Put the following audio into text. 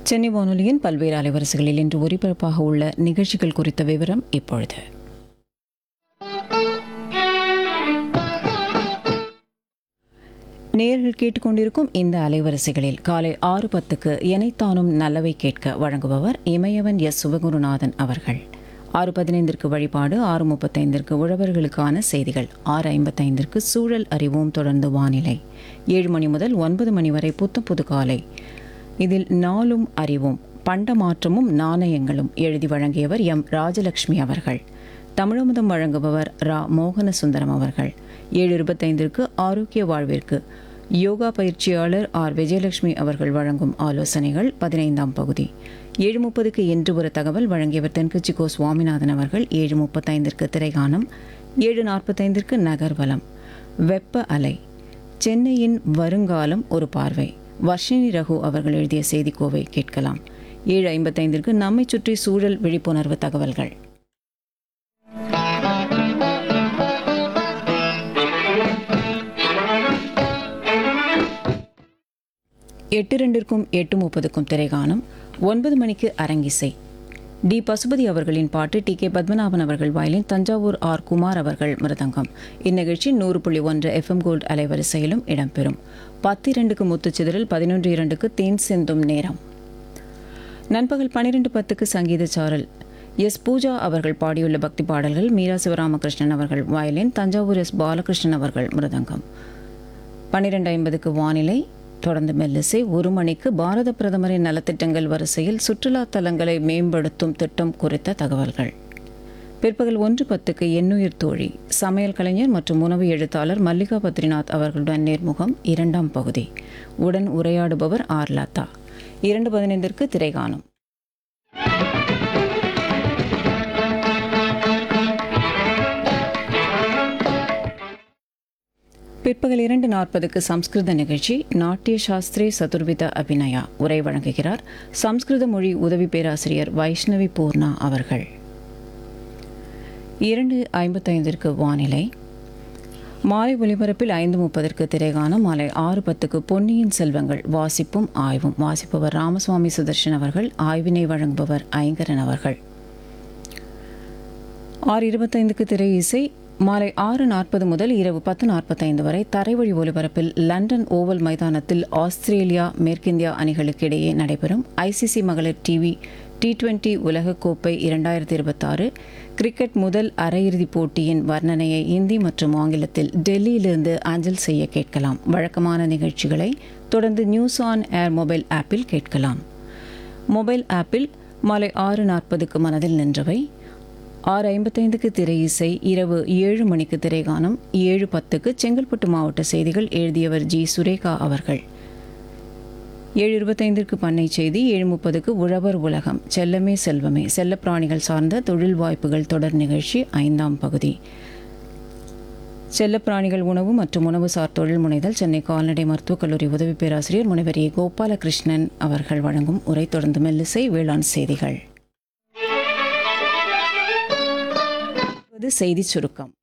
சென்னை வானொலியின் பல்வேறு அலைவரிசைகளில் இன்று ஒலிபரப்பாக உள்ள நிகழ்ச்சிகள் குறித்த விவரம் இப்பொழுது நேர்கள் கேட்டுக்கொண்டிருக்கும் இந்த அலைவரிசைகளில் காலை ஆறு பத்துக்கு எனைத்தானும் நல்லவை கேட்க வழங்குபவர் இமயவன் எஸ் சிவகுருநாதன் அவர்கள் ஆறு பதினைந்திற்கு வழிபாடு ஆறு முப்பத்தைந்திற்கு உழவர்களுக்கான செய்திகள் ஆறு ஐம்பத்தைந்திற்கு சூழல் அறிவோம் தொடர்ந்து வானிலை ஏழு மணி முதல் ஒன்பது மணி வரை புத்த புது காலை இதில் நாளும் அறிவோம் பண்ட மாற்றமும் நாணயங்களும் எழுதி வழங்கியவர் எம் ராஜலட்சுமி அவர்கள் தமிழமுதம் வழங்குபவர் ரா மோகன சுந்தரம் அவர்கள் ஏழு இருபத்தைந்திற்கு ஆரோக்கிய வாழ்விற்கு யோகா பயிற்சியாளர் ஆர் விஜயலட்சுமி அவர்கள் வழங்கும் ஆலோசனைகள் பதினைந்தாம் பகுதி ஏழு முப்பதுக்கு என்று ஒரு தகவல் வழங்கியவர் தென்கட்சி கோ சுவாமிநாதன் அவர்கள் ஏழு முப்பத்தைந்திற்கு திரைகானம் ஏழு நாற்பத்தைந்திற்கு நகர்வலம் வெப்ப அலை சென்னையின் வருங்காலம் ஒரு பார்வை வர்ஷினி ரகு அவர்கள் எழுதிய செய்திக்கோவை கேட்கலாம் ஏழு ஐம்பத்தைந்திற்கு நம்மை சுற்றி சூழல் விழிப்புணர்வு தகவல்கள் எட்டு ரெண்டிற்கும் எட்டு முப்பதுக்கும் திரைகாணும் ஒன்பது மணிக்கு அரங்கிசை டி பசுபதி அவர்களின் பாட்டு டி கே பத்மநாபன் அவர்கள் வயலின் தஞ்சாவூர் ஆர் குமார் அவர்கள் மிருதங்கம் இந்நிகழ்ச்சி நூறு புள்ளி ஒன்று எஃப்எம் கோல்டு அலைவரிசையிலும் இடம்பெறும் பத்து இரண்டுக்கு முத்துச்சிதறல் பதினொன்று இரண்டுக்கு தேன் சிந்தும் நேரம் நண்பகல் பன்னிரெண்டு பத்துக்கு சங்கீத சாரல் எஸ் பூஜா அவர்கள் பாடியுள்ள பக்தி பாடல்கள் மீரா சிவராமகிருஷ்ணன் அவர்கள் வயலின் தஞ்சாவூர் எஸ் பாலகிருஷ்ணன் அவர்கள் மிருதங்கம் பன்னிரெண்டு ஐம்பதுக்கு வானிலை தொடர்ந்து மெல்லிசை ஒரு மணிக்கு பாரத பிரதமரின் நலத்திட்டங்கள் வரிசையில் சுற்றுலா தலங்களை மேம்படுத்தும் திட்டம் குறித்த தகவல்கள் பிற்பகல் ஒன்று பத்துக்கு எண்ணுயிர் தோழி சமையல் கலைஞர் மற்றும் உணவு எழுத்தாளர் மல்லிகா பத்ரிநாத் அவர்களுடன் நேர்முகம் இரண்டாம் பகுதி உடன் உரையாடுபவர் ஆர் லதா இரண்டு பதினைந்திற்கு திரைகாணும் பிற்பகல் இரண்டு நாற்பதுக்கு சம்ஸ்கிருத நிகழ்ச்சி நாட்டிய சாஸ்திரி சதுர்வித அபிநயா உரை வழங்குகிறார் சம்ஸ்கிருத மொழி உதவி பேராசிரியர் வைஷ்ணவி பூர்ணா அவர்கள் இரண்டு ஐம்பத்தைந்திற்கு வானிலை மாலை ஒலிபரப்பில் ஐந்து முப்பதற்கு திரைகானம் மாலை ஆறு பத்துக்கு பொன்னியின் செல்வங்கள் வாசிப்பும் ஆய்வும் வாசிப்பவர் ராமசுவாமி சுதர்ஷன் அவர்கள் ஆய்வினை வழங்குபவர் ஐங்கரன் அவர்கள் ஆறு இருபத்தைந்துக்கு திரை இசை மாலை ஆறு நாற்பது முதல் இரவு பத்து நாற்பத்தைந்து வரை தரைவழி ஒலிபரப்பில் லண்டன் ஓவல் மைதானத்தில் ஆஸ்திரேலியா மேற்கிந்தியா அணிகளுக்கு இடையே நடைபெறும் ஐசிசி மகளிர் டிவி டி டுவெண்டி உலகக்கோப்பை இரண்டாயிரத்தி இருபத்தாறு கிரிக்கெட் முதல் அரையிறுதிப் போட்டியின் வர்ணனையை இந்தி மற்றும் ஆங்கிலத்தில் டெல்லியிலிருந்து அஞ்சல் செய்ய கேட்கலாம் வழக்கமான நிகழ்ச்சிகளை தொடர்ந்து நியூஸ் ஆன் ஏர் மொபைல் ஆப்பில் கேட்கலாம் மொபைல் ஆப்பில் மாலை ஆறு நாற்பதுக்கு மனதில் நின்றவை ஆறு ஐம்பத்தைந்துக்கு திரை இசை இரவு ஏழு மணிக்கு திரைகானம் ஏழு பத்துக்கு செங்கல்பட்டு மாவட்ட செய்திகள் எழுதியவர் ஜி சுரேகா அவர்கள் ஏழு இருபத்தைந்திற்கு பண்ணை செய்தி ஏழு முப்பதுக்கு உழவர் உலகம் செல்லமே செல்வமே செல்லப்பிராணிகள் சார்ந்த தொழில் வாய்ப்புகள் தொடர் நிகழ்ச்சி ஐந்தாம் பகுதி செல்லப்பிராணிகள் உணவு மற்றும் உணவுசார் தொழில் முனைதல் சென்னை கால்நடை மருத்துவக் கல்லூரி உதவி பேராசிரியர் முனைவர் ஏ கோபாலகிருஷ்ணன் அவர்கள் வழங்கும் உரை தொடர்ந்து மெல்லிசை வேளாண் செய்திகள் செய்தி சுருக்கம்